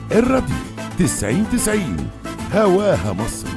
الراديو 90 90 هواها مصر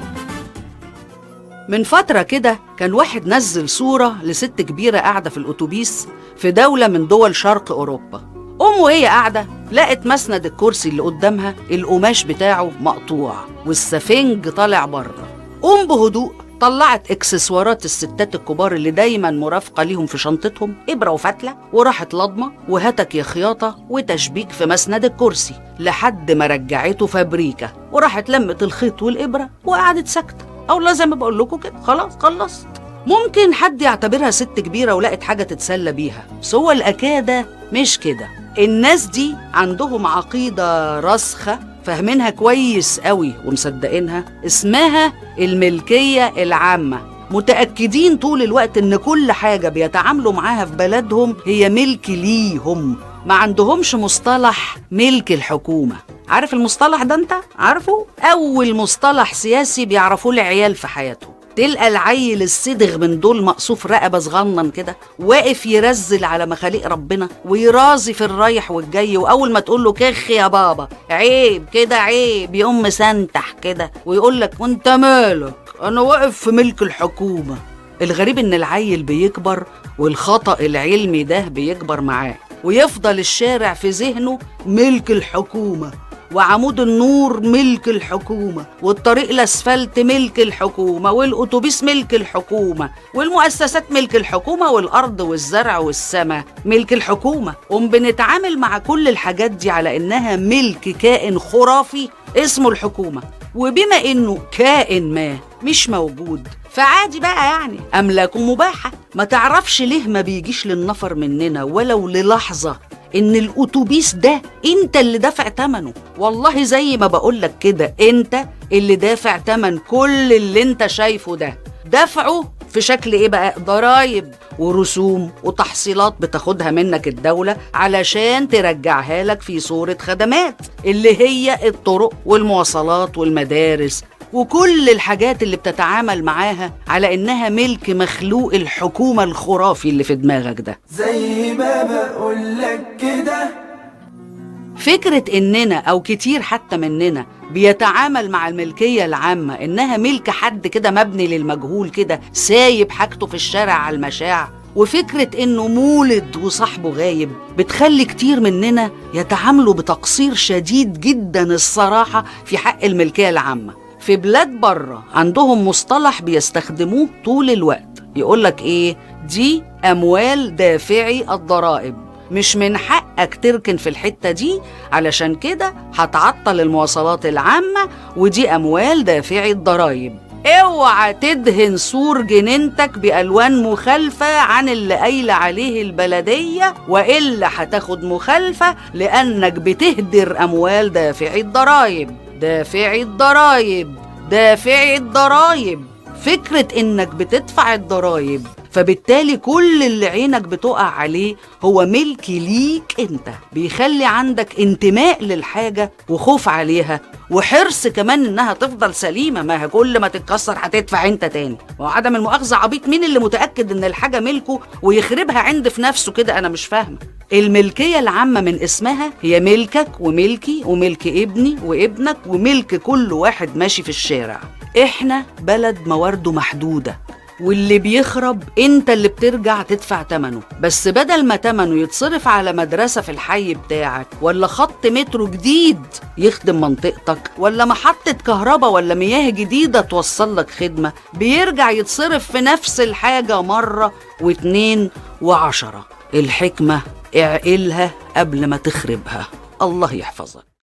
من فترة كده كان واحد نزل صورة لست كبيرة قاعدة في الأتوبيس في دولة من دول شرق أوروبا أم وهي قاعدة لقت مسند الكرسي اللي قدامها القماش بتاعه مقطوع والسفنج طالع بره أم بهدوء طلعت اكسسوارات الستات الكبار اللي دايما مرافقة ليهم في شنطتهم إبرة وفتلة وراحت لضمة وهتك يا خياطة وتشبيك في مسند الكرسي لحد ما رجعته فابريكا وراحت لمت الخيط والإبرة وقعدت ساكتة أو لا زي ما بقول لكم كده خلاص خلصت ممكن حد يعتبرها ست كبيرة ولقت حاجة تتسلى بيها بس هو الأكادة مش كده الناس دي عندهم عقيدة راسخة فاهمينها كويس قوي ومصدقينها اسمها الملكية العامة متأكدين طول الوقت إن كل حاجة بيتعاملوا معاها في بلدهم هي ملك ليهم ما عندهمش مصطلح ملك الحكومة عارف المصطلح ده انت عارفه أول مصطلح سياسي بيعرفوه العيال في حياتهم تلقى العيل الصدغ من دول مقصوف رقبة صغنن كده واقف يرزل على مخاليق ربنا ويرازي في الرايح والجاي وأول ما تقول له كخ يا بابا عيب كده عيب يقوم مسنتح كده ويقول لك وانت مالك أنا واقف في ملك الحكومة الغريب إن العيل بيكبر والخطأ العلمي ده بيكبر معاه ويفضل الشارع في ذهنه ملك الحكومة وعمود النور ملك الحكومة والطريق الأسفلت ملك الحكومة والأتوبيس ملك الحكومة والمؤسسات ملك الحكومة والأرض والزرع والسماء ملك الحكومة قوم بنتعامل مع كل الحاجات دي على إنها ملك كائن خرافي اسمه الحكومة وبما إنه كائن ما مش موجود فعادي بقى يعني أملاكه مباحة ما تعرفش ليه ما بيجيش للنفر مننا ولو للحظة ان الاتوبيس ده انت اللي دافع تمنه والله زي ما بقولك كده انت اللي دافع تمن كل اللي انت شايفه ده دفعه في شكل ايه بقى ضرايب ورسوم وتحصيلات بتاخدها منك الدولة علشان ترجعها لك في صورة خدمات اللي هي الطرق والمواصلات والمدارس وكل الحاجات اللي بتتعامل معاها على انها ملك مخلوق الحكومة الخرافي اللي في دماغك ده زي ما بقولك كده فكرة إننا أو كتير حتى مننا بيتعامل مع الملكية العامة إنها ملك حد كده مبني للمجهول كده سايب حاجته في الشارع على المشاع وفكرة إنه مولد وصاحبه غايب بتخلي كتير مننا يتعاملوا بتقصير شديد جدا الصراحة في حق الملكية العامة في بلاد بره عندهم مصطلح بيستخدموه طول الوقت يقولك إيه دي أموال دافعي الضرائب مش من حقك تركن في الحتة دي علشان كده هتعطل المواصلات العامة ودي أموال دافعي الضرايب اوعى تدهن سور جنينتك بألوان مخالفة عن اللي قايلة عليه البلدية وإلا هتاخد مخالفة لأنك بتهدر أموال دافعي الضرايب دافعي الضرايب دافعي الضرايب فكرة إنك بتدفع الضرايب فبالتالي كل اللي عينك بتقع عليه هو ملك ليك انت بيخلي عندك انتماء للحاجة وخوف عليها وحرص كمان انها تفضل سليمة ما هي كل ما تتكسر هتدفع انت تاني وعدم المؤاخذة عبيط مين اللي متأكد ان الحاجة ملكه ويخربها عند في نفسه كده انا مش فاهمة الملكية العامة من اسمها هي ملكك وملكي وملك ابني وابنك وملك كل واحد ماشي في الشارع احنا بلد موارده محدودة واللي بيخرب انت اللي بترجع تدفع تمنه بس بدل ما تمنه يتصرف على مدرسة في الحي بتاعك ولا خط مترو جديد يخدم منطقتك ولا محطة كهرباء ولا مياه جديدة توصل لك خدمة بيرجع يتصرف في نفس الحاجة مرة واتنين وعشرة الحكمة اعقلها قبل ما تخربها الله يحفظك